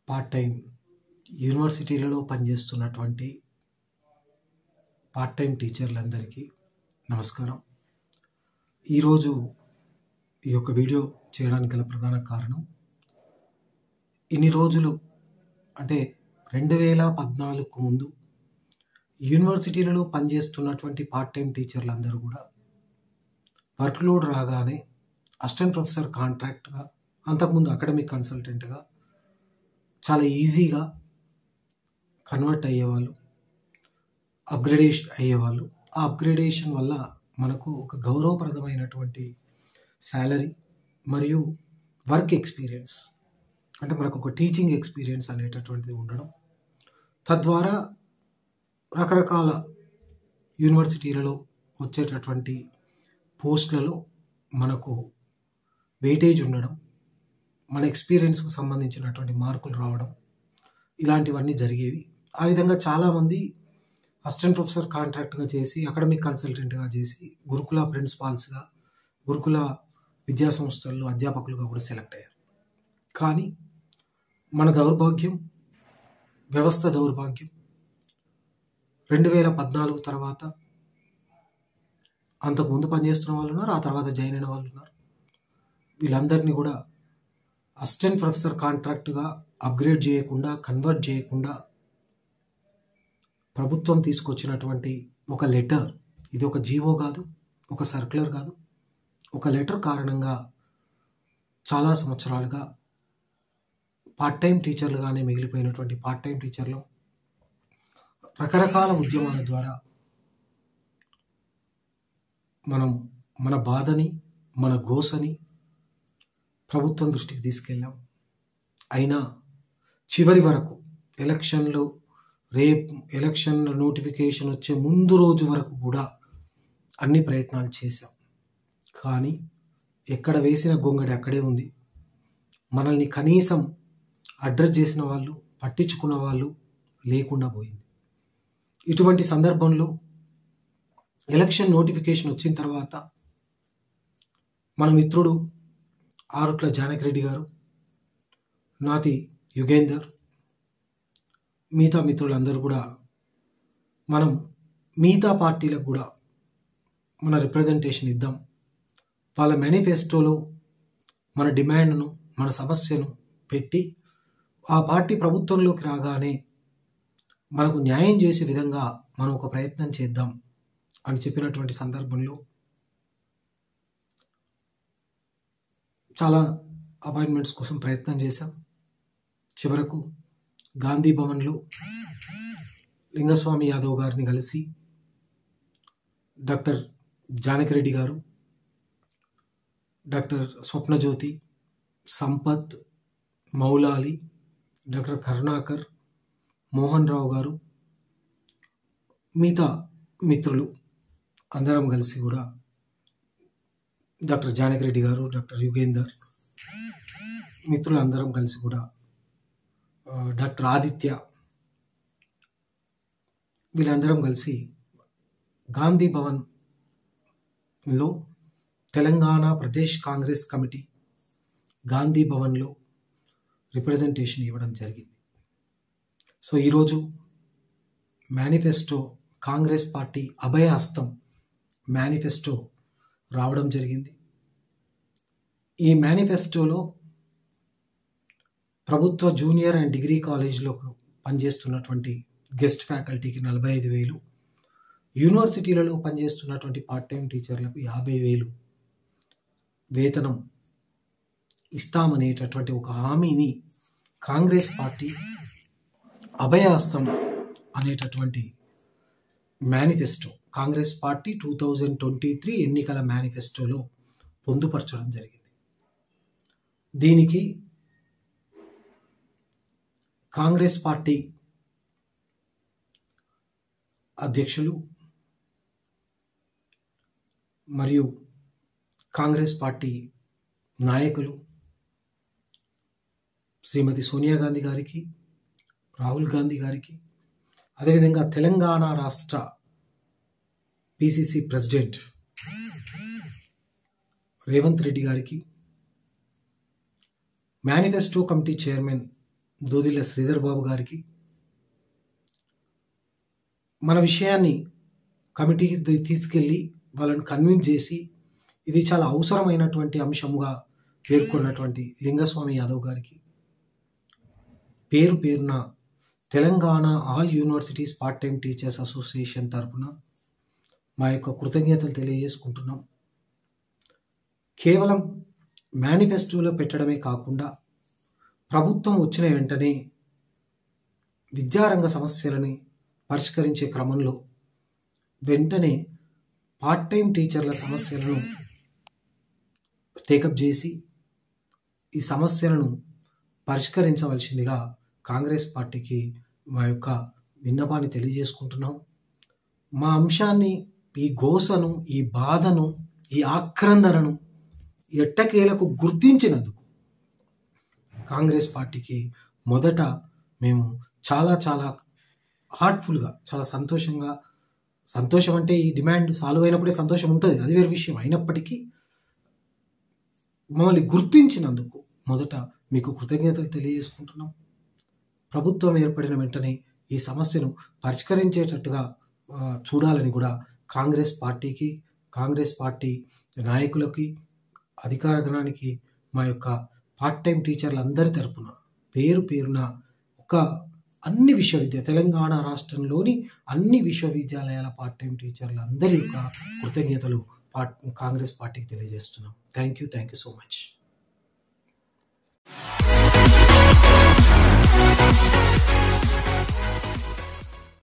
part time యూనివర్సిటీలలో పనిచేస్తున్నటువంటి part time టీచర్లందరికీ నమస్కారం ఈరోజు ఈ యొక్క వీడియో చేయడానికి గల ప్రధాన కారణం ఇన్ని రోజులు అంటే రెండు వేల పద్నాలుగుకు ముందు యూనివర్సిటీలలో పనిచేస్తున్నటువంటి పార్ట్ టైం టీచర్లందరూ కూడా వర్క్ లోడ్ రాగానే అసిస్టెంట్ ప్రొఫెసర్ కాంట్రాక్ట్గా అంతకుముందు అకాడమిక్ కన్సల్టెంట్గా చాలా ఈజీగా కన్వర్ట్ అయ్యేవాళ్ళు అప్గ్రేడేషన్ అయ్యేవాళ్ళు ఆ అప్గ్రేడేషన్ వల్ల మనకు ఒక గౌరవప్రదమైనటువంటి శాలరీ మరియు వర్క్ ఎక్స్పీరియన్స్ అంటే మనకు ఒక టీచింగ్ ఎక్స్పీరియన్స్ అనేటటువంటిది ఉండడం తద్వారా రకరకాల యూనివర్సిటీలలో వచ్చేటటువంటి పోస్టులలో మనకు వెయిటేజ్ ఉండడం మన ఎక్స్పీరియన్స్కు సంబంధించినటువంటి మార్కులు రావడం ఇలాంటివన్నీ జరిగేవి ఆ విధంగా చాలామంది అసిస్టెంట్ ప్రొఫెసర్ కాంట్రాక్ట్గా చేసి అకాడమిక్ కన్సల్టెంట్గా చేసి గురుకుల ప్రిన్సిపాల్స్గా గురుకుల విద్యా సంస్థల్లో అధ్యాపకులుగా కూడా సెలెక్ట్ అయ్యారు కానీ మన దౌర్భాగ్యం వ్యవస్థ దౌర్భాగ్యం రెండు వేల పద్నాలుగు తర్వాత అంతకుముందు పనిచేస్తున్న వాళ్ళు ఉన్నారు ఆ తర్వాత జాయిన్ అయిన వాళ్ళు ఉన్నారు వీళ్ళందరినీ కూడా అసిస్టెంట్ ప్రొఫెసర్ కాంట్రాక్ట్గా అప్గ్రేడ్ చేయకుండా కన్వర్ట్ చేయకుండా ప్రభుత్వం తీసుకొచ్చినటువంటి ఒక లెటర్ ఇది ఒక జీవో కాదు ఒక సర్క్యులర్ కాదు ఒక లెటర్ కారణంగా చాలా సంవత్సరాలుగా పార్ట్ టైం టీచర్లుగానే మిగిలిపోయినటువంటి పార్ట్ టైం టీచర్లు రకరకాల ఉద్యమాల ద్వారా మనం మన బాధని మన గోసని ప్రభుత్వం దృష్టికి తీసుకెళ్ళాం అయినా చివరి వరకు ఎలక్షన్లు రేపు ఎలక్షన్ నోటిఫికేషన్ వచ్చే ముందు రోజు వరకు కూడా అన్ని ప్రయత్నాలు చేశాం కానీ ఎక్కడ వేసిన గొంగడి అక్కడే ఉంది మనల్ని కనీసం అడ్రస్ చేసిన వాళ్ళు పట్టించుకున్న వాళ్ళు లేకుండా పోయింది ఇటువంటి సందర్భంలో ఎలక్షన్ నోటిఫికేషన్ వచ్చిన తర్వాత మన మిత్రుడు ఆరుట్ల జానకిరెడ్డి గారు నాతి యుగేందర్ మిగతా మిత్రులందరూ కూడా మనం మిగతా పార్టీలకు కూడా మన రిప్రజెంటేషన్ ఇద్దాం వాళ్ళ మేనిఫెస్టోలో మన డిమాండ్ను మన సమస్యను పెట్టి ఆ పార్టీ ప్రభుత్వంలోకి రాగానే మనకు న్యాయం చేసే విధంగా మనం ఒక ప్రయత్నం చేద్దాం అని చెప్పినటువంటి సందర్భంలో చాలా అపాయింట్మెంట్స్ కోసం ప్రయత్నం చేశాం చివరకు గాంధీ భవన్లో లింగస్వామి యాదవ్ గారిని కలిసి డాక్టర్ జానకిరెడ్డి గారు డాక్టర్ స్వప్నజ్యోతి సంపత్ మౌలాలి డాక్టర్ కరుణాకర్ మోహన్ రావు గారు మిగతా మిత్రులు అందరం కలిసి కూడా డాక్టర్ జానకిరెడ్డి గారు డాక్టర్ యుగేందర్ మిత్రులు అందరం కలిసి కూడా డాక్టర్ ఆదిత్య వీళ్ళందరం కలిసి గాంధీ భవన్లో తెలంగాణ ప్రదేశ్ కాంగ్రెస్ కమిటీ గాంధీ భవన్లో రిప్రజెంటేషన్ ఇవ్వడం జరిగింది సో ఈరోజు manifesto Congress party Abhayahastham manifesto రావడం జరిగింది ఈ మేనిఫెస్టోలో ప్రభుత్వ జూనియర్ అండ్ డిగ్రీ కాలేజీలో పనిచేస్తున్నటువంటి గెస్ట్ ఫ్యాకల్టీకి నలభై ఐదు వేలు యూనివర్సిటీలలో పనిచేస్తున్నటువంటి పార్ట్ టైం టీచర్లకు యాభై వేలు వేతనం ఇస్తామనేటటువంటి ఒక హామీని కాంగ్రెస్ పార్టీ అభయహస్తం అనేటటువంటి manifesto Congress party two thousand twenty three ఎన్నికల మేనిఫెస్టోలో పొందుపరచడం జరిగింది దీనికి కాంగ్రెస్ పార్టీ అధ్యక్షులు మరియు కాంగ్రెస్ పార్టీ నాయకులు శ్రీమతి సోనియా గాంధీ గారికి రాహుల్ గాంధీ గారికి అదేవిధంగా తెలంగాణ రాష్ట్ర పిసిసి ప్రెసిడెంట్ రేవంత్ రెడ్డి గారికి manifesto committee chairman Duddilla Sridhar Babu గారికి మన విషయాన్ని కమిటీకి తీ- తీసుకెళ్ళి వాళ్ళని కన్విన్స్ చేసి ఇది చాలా అవసరమైనటువంటి అంశముగా పేర్కొన్నటువంటి లింగస్వామి యాదవ్ గారికి పేరు పేరున Telangana all universities part time teachers association తరపున మా యొక్క కృతజ్ఞతలు తెలియజేసుకుంటున్నాం కేవలం మేనిఫెస్టోలో పెట్టడమే కాకుండా ప్రభుత్వం వచ్చిన వెంటనే విద్యారంగ సమస్యలని పరిష్కరించే క్రమంలో వెంటనే పార్ట్ టైం టీచర్ల సమస్యలను టేకప్ చేసి ఈ సమస్యలను పరిష్కరించవలసిందిగా కాంగ్రెస్ పార్టీకి మా యొక్క విన్నపాన్ని తెలియజేసుకుంటున్నాం మా అంశాన్ని ఈ గోసను ఈ బాధను ఈ ఆక్రందనను ఎట్టకేలకు గుర్తించినందుకు కాంగ్రెస్ పార్టీకి మొదట మేము చాలా చాలా హార్ట్ఫుల్గా చాలా సంతోషంగా సంతోషం అంటే ఈ డిమాండ్ సాల్వ్ అయినప్పుడే సంతోషం ఉంటుంది అది వేరే విషయం అయినప్పటికీ మమ్మల్ని గుర్తించినందుకు మొదట మీకు కృతజ్ఞతలు తెలియజేసుకుంటున్నాం ప్రభుత్వం ఏర్పడిన వెంటనే ఈ సమస్యను పరిష్కరించేటట్టుగా ఆ, చూడాలని కూడా కాంగ్రెస్ పార్టీకి కాంగ్రెస్ పార్టీ నాయకులకి అధికార గణానికి మా యొక్క పార్ట్ టైం టీచర్లందరి తరపున పేరు పేరున ఒక అన్ని విశ్వవిద్యాలయ తెలంగాణ రాష్ట్రంలోని అన్ని విశ్వవిద్యాలయాల పార్ట్ టైం టీచర్లందరి యొక్క కృతజ్ఞతలు పార్ట్ కాంగ్రెస్ పార్టీకి తెలియజేస్తున్నాం thank you thank you so much